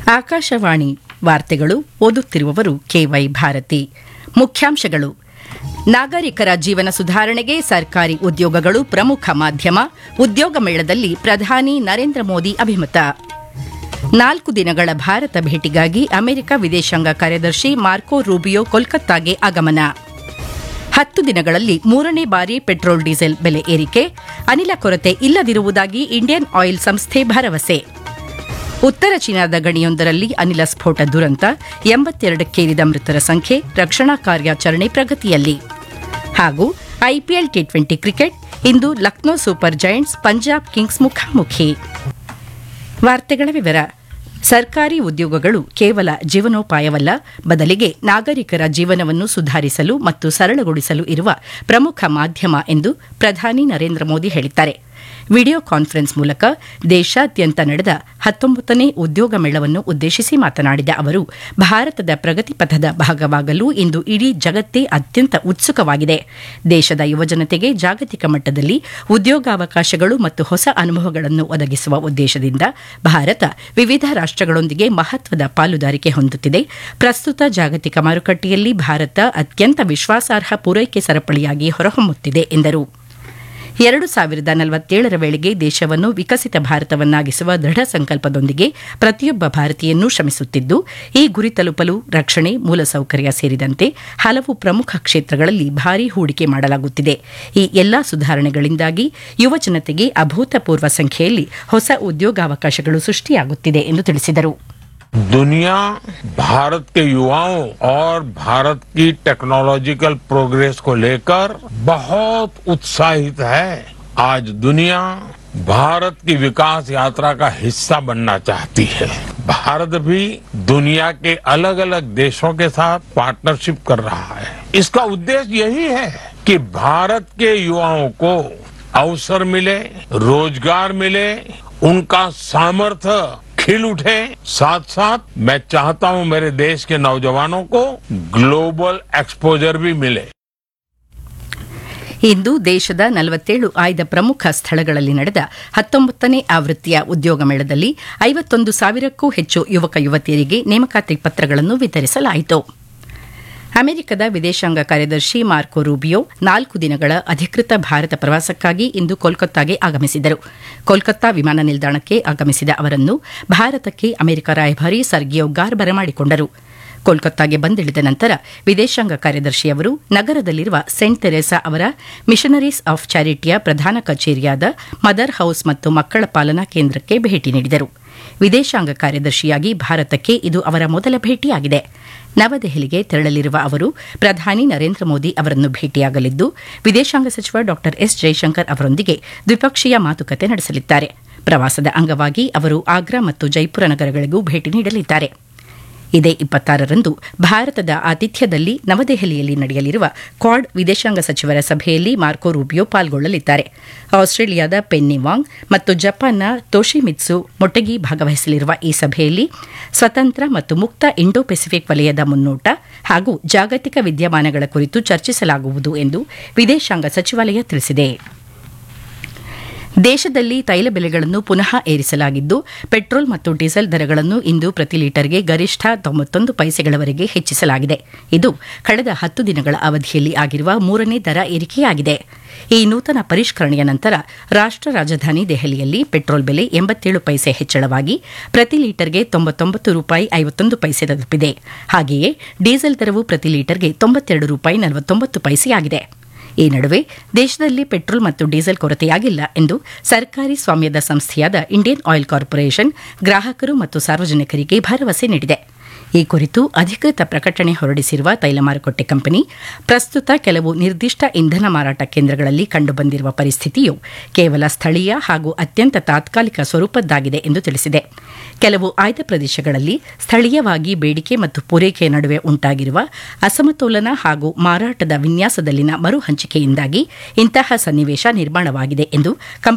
ಆಕಾಶವಾಣಿ ವಾರ್ತೆಗಳು ಓದುತ್ತಿರುವವರು ಕೆವೈ ಭಾರತಿ ಮುಖ್ಯಾಂಶಗಳು ನಾಗರಿಕರ ಜೀವನ ಸುಧಾರಣೆಗೆ ಸರ್ಕಾರಿ ಉದ್ಯೋಗಗಳು ಪ್ರಮುಖ ಮಾಧ್ಯಮ ಉದ್ಯೋಗ ಮೇಳದಲ್ಲಿ ಪ್ರಧಾನಿ ನರೇಂದ್ರ ಮೋದಿ ಅಭಿಮತ ನಾಲ್ಕು ದಿನಗಳ ಭಾರತ ಭೇಟಿಗಾಗಿ ಅಮೆರಿಕ ವಿದೇಶಾಂಗ ಕಾರ್ಯದರ್ಶಿ ಮಾರ್ಕೋ ರೂಬಿಯೋ ಕೋಲ್ಕತ್ತಾಗೆ ಆಗಮನ ಹತ್ತು ದಿನಗಳಲ್ಲಿ ಮೂರನೇ ಬಾರಿ ಪೆಟ್ರೋಲ್ ಡೀಸೆಲ್ ಬೆಲೆ ಏರಿಕೆ ಅನಿಲ ಕೊರತೆ ಇಲ್ಲದಿರುವುದಾಗಿ ಇಂಡಿಯನ್ ಆಯಿಲ್ ಸಂಸ್ಥೆ ಭರವಸೆ ಉತ್ತರ ಚೀನಾದ ಗಣಿಯೊಂದರಲ್ಲಿ ಅನಿಲ ಸ್ಫೋಟ ದುರಂತ ಎಂಬತ್ತೆರಡಕ್ಕೇರಿದ ಮೃತರ ಸಂಖ್ಯೆ ರಕ್ಷಣಾ ಕಾರ್ಯಾಚರಣೆ ಪ್ರಗತಿಯಲ್ಲಿ ಹಾಗೂ ಐಪಿಎಲ್ ಟಿ ಟ್ವೆಂಟಿ ಕ್ರಿಕೆಟ್ ಇಂದು Lucknow Super Giants Punjab Kings ಮುಖಾಮುಖಿ ವಾರ್ತೆಗಳ ವಿವರ ಸರ್ಕಾರಿ ಉದ್ಯೋಗಗಳು ಕೇವಲ ಜೀವನೋಪಾಯವಲ್ಲ ಬದಲಿಗೆ ನಾಗರಿಕರ ಜೀವನವನ್ನು ಸುಧಾರಿಸಲು ಮತ್ತು ಸರಳಗೊಳಿಸಲು ಇರುವ ಪ್ರಮುಖ ಮಾಧ್ಯಮ ಎಂದು ಪ್ರಧಾನಿ ನರೇಂದ್ರ ಮೋದಿ ಹೇಳಿದ್ದಾರೆ ವಿಡಿಯೋ ಕಾನ್ಫರೆನ್ಸ್ ಮೂಲಕ ದೇಶಾದ್ಯಂತ ನಡೆದ ಹತ್ತೊಂಬತ್ತನೇ ಉದ್ಯೋಗ ಮೇಳವನ್ನು ಉದ್ದೇಶಿಸಿ ಮಾತನಾಡಿದ ಅವರು ಭಾರತದ ಪ್ರಗತಿ ಪಥದ ಭಾಗವಾಗಲು ಇಂದು ಇಡೀ ಜಗತ್ತೇ ಅತ್ಯಂತ ಉತ್ಸುಕವಾಗಿದೆ ದೇಶದ ಯುವಜನತೆಗೆ ಜಾಗತಿಕ ಮಟ್ಟದಲ್ಲಿ ಉದ್ಯೋಗಾವಕಾಶಗಳು ಮತ್ತು ಹೊಸ ಅನುಭವಗಳನ್ನು ಒದಗಿಸುವ ಉದ್ದೇಶದಿಂದ ಭಾರತ ವಿವಿಧ ರಾಷ್ಟಗಳೊಂದಿಗೆ ಮಹತ್ವದ ಪಾಲುದಾರಿಕೆ ಹೊಂದುತ್ತಿದೆ ಪ್ರಸ್ತುತ ಜಾಗತಿಕ ಮಾರುಕಟ್ಟೆಯಲ್ಲಿ ಭಾರತ ಅತ್ಯಂತ ವಿಶ್ವಾಸಾರ್ಹ ಪೂರೈಕೆ ಸರಪಳಿಯಾಗಿ ಹೊರಹೊಮ್ಮುತ್ತಿದೆ ಎಂದರು ಎರಡು ಸಾವಿರದ ನಲವತ್ತೇಳರ ವೇಳೆಗೆ ದೇಶವನ್ನು ವಿಕಸಿತ ಭಾರತವನ್ನಾಗಿಸುವ ದೃಢ ಸಂಕಲ್ಪದೊಂದಿಗೆ ಪ್ರತಿಯೊಬ್ಬ ಭಾರತೀಯನ್ನೂ ಶ್ರಮಿಸುತ್ತಿದ್ದು ಈ ಗುರಿ ತಲುಪಲು ರಕ್ಷಣೆ ಮೂಲಸೌಕರ್ಯ ಸೇರಿದಂತೆ ಹಲವು ಪ್ರಮುಖ ಕ್ಷೇತ್ರಗಳಲ್ಲಿ ಭಾರೀ ಹೂಡಿಕೆ ಮಾಡಲಾಗುತ್ತಿದೆ ಈ ಎಲ್ಲಾ ಸುಧಾರಣೆಗಳಿಂದಾಗಿ ಯುವ ಜನತೆಗೆ ಅಭೂತಪೂರ್ವ ಸಂಖ್ಯೆಯಲ್ಲಿ ಹೊಸ ಉದ್ಯೋಗಾವಕಾಶಗಳು ಸೃಷ್ಟಿಯಾಗುತ್ತಿದೆ ಎಂದು ತಿಳಿಸಿದರು दुनिया भारत के युवाओं और भारत की टेक्नोलॉजिकल प्रोग्रेस को लेकर बहुत उत्साहित है आज दुनिया भारत की विकास यात्रा का हिस्सा बनना चाहती है भारत भी दुनिया के अलग अलग देशों के साथ पार्टनरशिप कर रहा है इसका उद्देश्य यही है कि भारत के युवाओं को अवसर मिले रोजगार मिले उनका सामर्थ्य खिल उठे साथ साथ मैं चाहता हूं मेरे देश के नौजवानों को ग्लोबल एक्सपोजर भी मिले ಇಂದು ದೇಶದ ನಲವತ್ತೇಳು ಆಯ್ದ ಪ್ರಮುಖ ಸ್ಥಳಗಳಲ್ಲಿ ನಡೆದ ಹತ್ತೊಂಬತ್ತನೇ ಆವೃತ್ತಿಯ ಉದ್ಯೋಗ ಮೇಳದಲ್ಲಿ ಐವತ್ತೊಂದು ಸಾವಿರಕ್ಕೂ ಹೆಚ್ಚು ಯುವಕ ಯುವತಿಯರಿಗೆ ನೇಮಕಾತಿ ಪತ್ರಗಳನ್ನು ವಿತರಿಸಲಾಯಿತು ಅಮೆರಿಕದ ವಿದೇಶಾಂಗ ಕಾರ್ಯದರ್ಶಿ ಮಾರ್ಕೊ ರೂಬಿಯೋ ನಾಲ್ಕು ದಿನಗಳ ಅಧಿಕೃತ ಭಾರತ ಪ್ರವಾಸಕ್ಕಾಗಿ ಇಂದು ಕೋಲ್ಕತ್ತಾಗೆ ಆಗಮಿಸಿದರು ಕೋಲ್ಕತ್ತಾ ವಿಮಾನ ನಿಲ್ದಾಣಕ್ಕೆ ಆಗಮಿಸಿದ ಅವರನ್ನು ಭಾರತಕ್ಕೆ ಅಮೆರಿಕ ರಾಯಭಾರಿ ಸರ್ಗಿಯೋ ಗಾರ್ ಬರಮಾಡಿಕೊಂಡರು ಕೋಲ್ಕತ್ತಾಗೆ ಬಂದಿಳಿದ ನಂತರ ವಿದೇಶಾಂಗ ಕಾರ್ಯದರ್ಶಿ ಅವರು ನಗರದಲ್ಲಿರುವ ಸೆಂಟ್ ತೆರೇಸಾ ಅವರ ಮಿಷನರೀಸ್ ಆಫ್ ಚಾರಿಟಿಯ ಪ್ರಧಾನ ಕಚೇರಿಯಾದ ಮದರ್ ಹೌಸ್ ಮತ್ತು ಮಕ್ಕಳ ಪಾಲನಾ ಕೇಂದ್ರಕ್ಕೆ ಭೇಟಿ ನೀಡಿದರು ವಿದೇಶಾಂಗ ಕಾರ್ಯದರ್ಶಿಯಾಗಿ ಭಾರತಕ್ಕೆ ಇದು ಅವರ ಮೊದಲ ಭೇಟಿಯಾಗಿದೆ ನವದೆಹಲಿಗೆ ತೆರಳಲಿರುವ ಅವರು ಪ್ರಧಾನಿ ನರೇಂದ್ರ ಮೋದಿ ಅವರನ್ನು ಭೇಟಿಯಾಗಲಿದ್ದು ವಿದೇಶಾಂಗ ಸಚಿವ ಡಾ ಎಸ್ ಜೈಶಂಕರ್ ಅವರೊಂದಿಗೆ ದ್ವಿಪಕ್ಷೀಯ ಮಾತುಕತೆ ನಡೆಸಲಿದ್ದಾರೆ ಪ್ರವಾಸದ ಅಂಗವಾಗಿ ಅವರು ಆಗ್ರಾ ಮತ್ತು ಜೈಪುರ ನಗರಗಳಿಗೂ ಭೇಟಿ ನೀಡಲಿದ್ದಾರೆ ಇದೇ ಇಪ್ಪತ್ತಾರರಂದು ಭಾರತದ ಆತಿಥ್ಯದಲ್ಲಿ ನವದೆಹಲಿಯಲ್ಲಿ ನಡೆಯಲಿರುವ ಕ್ವಾಡ್ ವಿದೇಶಾಂಗ ಸಚಿವರ ಸಭೆಯಲ್ಲಿ ಮಾರ್ಕೊ ರೂಬಿಯೋ ಪಾಲ್ಗೊಳ್ಳಲಿದ್ದಾರೆ ಆಸ್ಟ್ರೇಲಿಯಾದ ಪೆನ್ನಿ ವಾಂಗ್ ಮತ್ತು ಜಪಾನ್ನ ತೋಶಿಮಿತ್ಸು ಮೊಟೆಗಿ ಭಾಗವಹಿಸಲಿರುವ ಈ ಸಭೆಯಲ್ಲಿ ಸ್ವತಂತ್ರ ಮತ್ತು ಮುಕ್ತ ಇಂಡೋ ಪೆಸಿಫಿಕ್ ವಲಯದ ಮುನ್ನೋಟ ಹಾಗೂ ಜಾಗತಿಕ ವಿದ್ಯಮಾನಗಳ ಕುರಿತು ಚರ್ಚಿಸಲಾಗುವುದು ಎಂದು ವಿದೇಶಾಂಗ ಸಚಿವಾಲಯ ತಿಳಿಸಿದೆ ದೇಶದಲ್ಲಿ ತೈಲ ಬೆಲೆಗಳನ್ನು ಪುನಃ ಏರಿಸಲಾಗಿದ್ದು ಪೆಟ್ರೋಲ್ ಮತ್ತು ಡೀಸೆಲ್ ದರಗಳನ್ನು ಇಂದು ಪ್ರತಿ ಲೀಟರ್ಗೆ ಗರಿಷ್ಠ ತೊಂಬತ್ತೊಂದು ಪೈಸೆಗಳವರೆಗೆ ಹೆಚ್ಚಿಸಲಾಗಿದೆ ಇದು ಕಳೆದ ಹತ್ತು ದಿನಗಳ ಅವಧಿಯಲ್ಲಿ ಆಗಿರುವ ಮೂರನೇ ದರ ಏರಿಕೆಯಾಗಿದೆ ಈ ನೂತನ ಪರಿಷ್ಕರಣೆಯ ನಂತರ ರಾಷ್ಟ ರಾಜಧಾನಿ ದೆಹಲಿಯಲ್ಲಿ ಪೆಟ್ರೋಲ್ ಬೆಲೆ ಎಂಬತ್ತೇಳು ಪೈಸೆ ಹೆಚ್ಚಳವಾಗಿ ಪ್ರತಿ ಲೀಟರ್ಗೆ ತೊಂಬತ್ತೊಂಬತ್ತು ರೂಪಾಯಿ ಐವತ್ತೊಂದು ಪೈಸೆ ತಲುಪಿದೆ ಹಾಗೆಯೇ ಡೀಸೆಲ್ ದರವು ಪ್ರತಿ ಲೀಟರ್ಗೆ ತೊಂಬತ್ತೆರಡು ರೂಪಾಯಿ ನಲವತ್ತೊಂಬತ್ತು ಪೈಸೆಯಾಗಿದೆ ಈ ನಡುವೆ ದೇಶದಲ್ಲಿ ಪೆಟ್ರೋಲ್ ಮತ್ತು ಡೀಸೆಲ್ ಕೊರತೆಯಾಗಿಲ್ಲ ಎಂದು ಸರ್ಕಾರಿ ಸ್ವಾಮ್ಯದ ಸಂಸ್ಥೆಯಾದ ಇಂಡಿಯನ್ ಆಯಿಲ್ ಕಾರ್ಪೊರೇಷನ್ ಗ್ರಾಹಕರು ಮತ್ತು ಸಾರ್ವಜನಿಕರಿಗೆ ಭರವಸೆ ನೀಡಿದೆ ಈ ಕುರಿತು ಅಧಿಕೃತ ಪ್ರಕಟಣೆ ಹೊರಡಿಸಿರುವ ತೈಲ ಮಾರುಕಟ್ಟೆ ಕಂಪನಿ ಪ್ರಸ್ತುತ ಕೆಲವು ನಿರ್ದಿಷ್ಟ ಇಂಧನ ಮಾರಾಟ ಕೇಂದ್ರಗಳಲ್ಲಿ ಕಂಡುಬಂದಿರುವ ಪರಿಸ್ಥಿತಿಯು ಕೇವಲ ಸ್ಥಳೀಯ ಹಾಗೂ ಅತ್ಯಂತ ತಾತ್ಕಾಲಿಕ ಸ್ವರೂಪದ್ದಾಗಿದೆ ಎಂದು ತಿಳಿಸಿದೆ ಕೆಲವು ಆಯ್ದ ಪ್ರದೇಶಗಳಲ್ಲಿ ಸ್ಥಳೀಯವಾಗಿ ಬೇಡಿಕೆ ಮತ್ತು ಪೂರೈಕೆಯ ನಡುವೆ ಉಂಟಾಗಿರುವ ಅಸಮತೋಲನ ಹಾಗೂ ಮಾರಾಟದ ವಿನ್ಯಾಸದಲ್ಲಿನ ಮರು ಹಂಚಿಕೆಯಿಂದಾಗಿ ಇಂತಹ ಸನ್ನಿವೇಶ ನಿರ್ಮಾಣವಾಗಿದೆ ಎಂದು